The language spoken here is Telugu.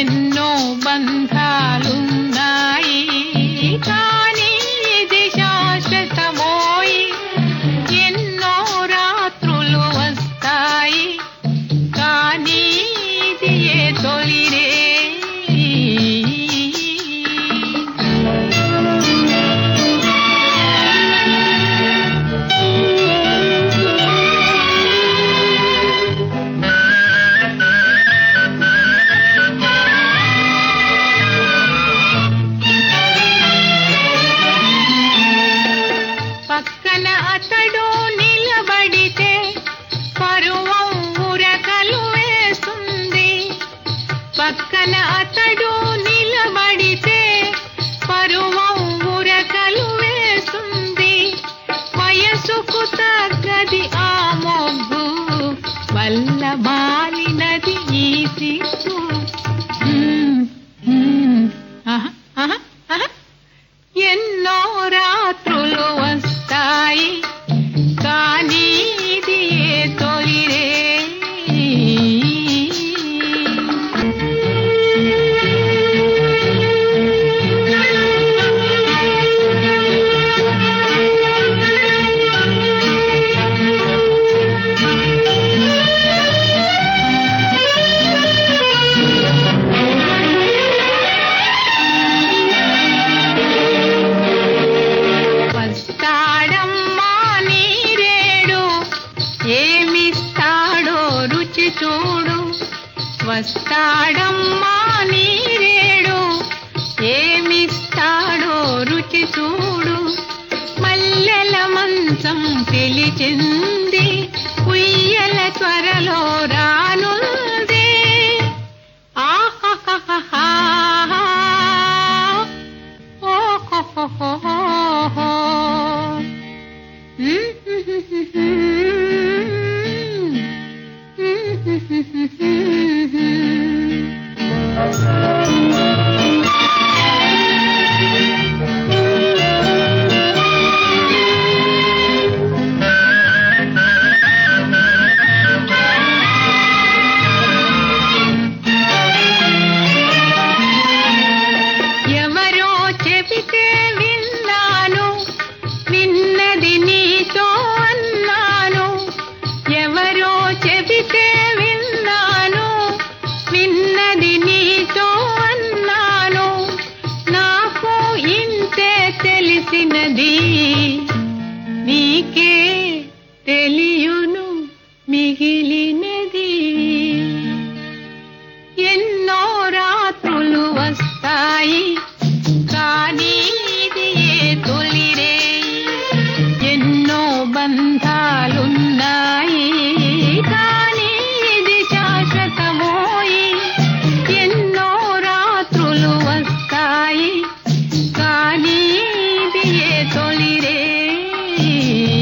ఎన్నో బంధాలున్నాయి కానీ ఇది శాశ్వతమోయి ఎన్నో రాత్రులు వస్తాయి కానీ ఇది ఏ తొలిరే పక్కన అతడు నిలబడితే పరువం ఉరకలు వేస్తుంది పక్కన అతడు నిలబడితే పరువం ఉరకలు వేస్తుంది వయసుకు తగ్గది ఆ మొగ్గు వల్ల బాలినది ఈ సిగ్గు మ్మ్, మ్మ్, ఆహా, ఆహా, ఆహా. ఎన్నో రాత్రులు వస్తాయి కానీ ఇది ఏ తొలిరే వస్తాడమ్మా నీరేడు ఏమిస్తాడో రుచి చూడు వస్తాడమ్మా నీరేడు ఏమిస్తాడో రుచి చూడు మల్లెల మంచం పిలిచింది ఉయ్యల త్వరలో రానుంది ఆహాహాహా ఓహోహోహోహో. ఎవరో చెబితే విన్నాను విన్నది నీతో అన్నాను ఎవరో చెబితే విన్నాను విన్నది నీతో అన్నాను నాకు ఇంతే తెలిసినది నీకే తెలియును మిగిలినది ఎన్నో రాత్రులు వస్తాయి కానీ ఇది ఏ తొలిరే ఎన్నో బంధాలున్నాయి కానీ ఇది శాశ్వతమోయి ఎన్నో రాత్రులు వస్తాయి కానీ ఇది ఏ తొలిరే